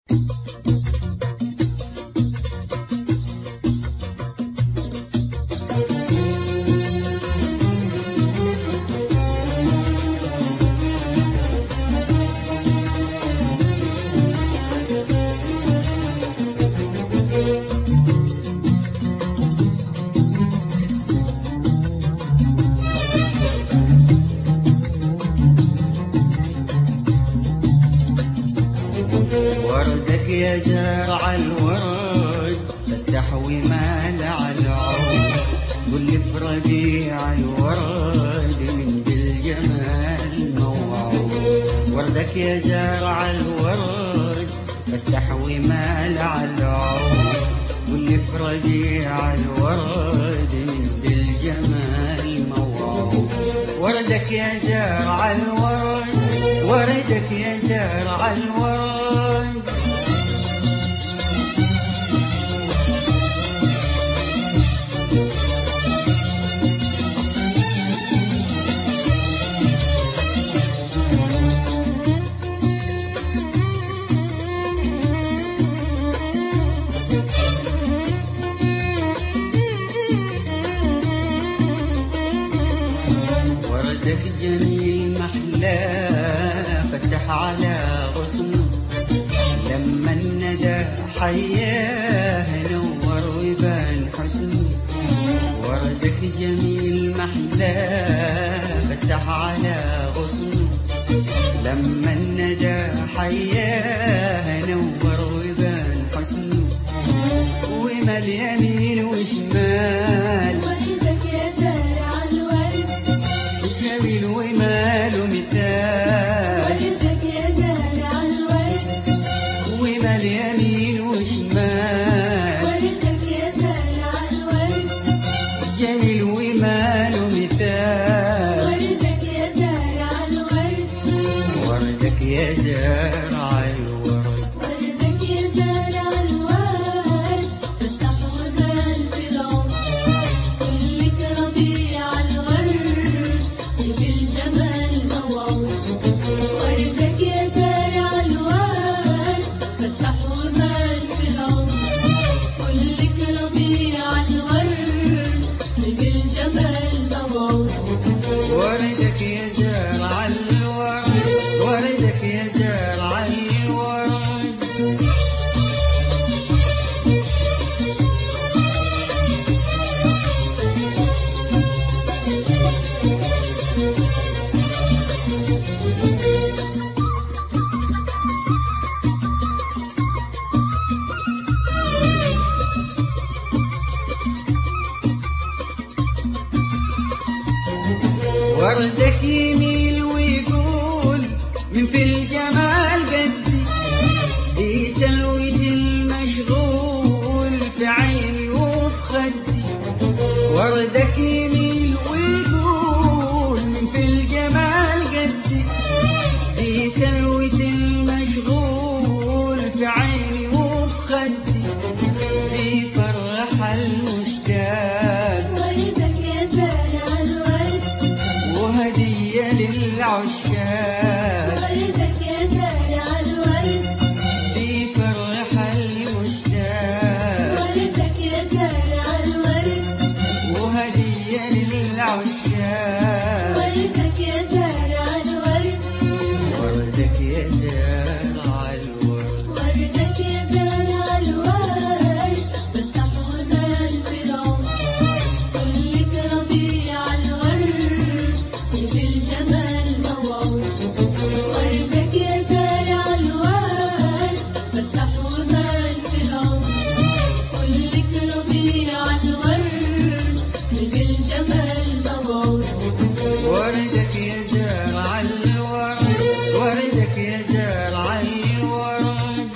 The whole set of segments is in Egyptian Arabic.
وردك يا زارع الورد فتح ومال على العود قل لي في ربيع الورد من بالجمال موعود وردك يا زارع الورد فتح ومال على العود قل لي في ربيع الورد من بالجمال موعود وردك يا زارع الورد وردك يا زارع الورد وردك جميل محلى فتح على غصنه لما الندى حياه نور ويبان حسنه وردك جميل محلى فتح على غصنه لما الندى حياه نور ويبان حسنه ومال يمين وشمال وردك يا زارع الورد جميل وماله مثال وردك يا زارع الورد ومال يمين وشمال وردك يا زارع الورد جميل وماله مثال وردك يا زارع الورد وردك يا زارع الورد وردك يا زارع الورد فتح وبان في العمر كلك ربيع الورد بالجمال موعود وردك يا زارع الورد فتح وبان في العمر كلك ربيع الورد بالجمال موعود وردك يا زارع الورد وردك يا زارع الورد وردك يميل ويقول من في الجمال قدي دي سلوة المشغول في عيني وفي خدي وردك يميل ويقول من في الجمال قدي دي سلوة المشغول في عيني وفي خدي بيفرح المشتاق وردك يا زارع الورد وهدية للعشاق وردك يا زارع الورد بيفرح المشتاق وردك يا زارع الورد وهدية للعشاق وردك يا زارع الورد وردك يا زارع الورد وردك يا زارع الورد فتح وبان في العمر كلك ربيع الورد بالجمال موعود وردك يا زارع الورد فتح وبان في العمر كلك ربيع الورد بالجمال موعود وردك يا زارع الورد وردك يا زارع الورد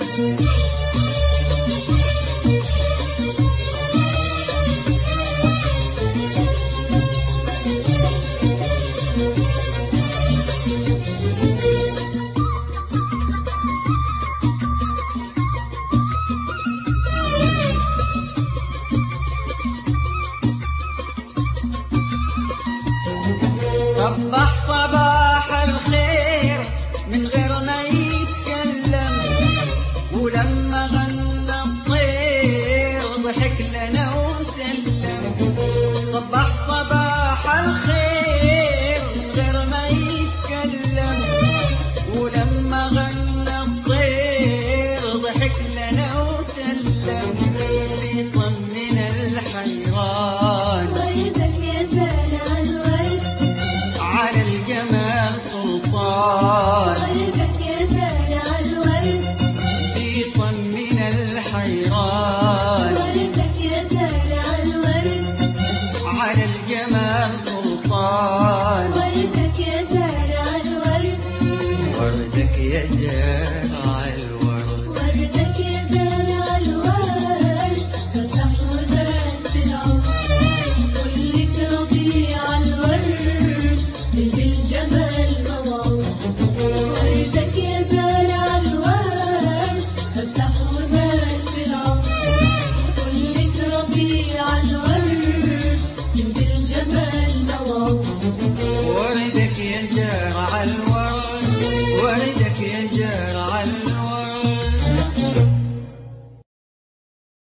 صبح صباح الخير من غير ما يتكلم ولا ولما غنى الطير ضحك لنا وسلم صبح صباح الخير من غير ما يتكلم ولما غنى الطير ضحك لنا وسلم بيطمن الحيران وردك يا زارع الورد على الجمال سلطان وردك يا زارع الورد بيطمن الحيران وردك يا زارع الورد على الجمال سلطان وردك يا زارع الورد وردك يا زارع الورد وردك يا زارع الورد فتح ودان في العمر كلك ربيع الورد بالجمال موعود وردك يا زارع الورد فتح ودان في العمر كلك ربيع الورد بالجمال موعود وردك يا زارع الورد وردك يا زارع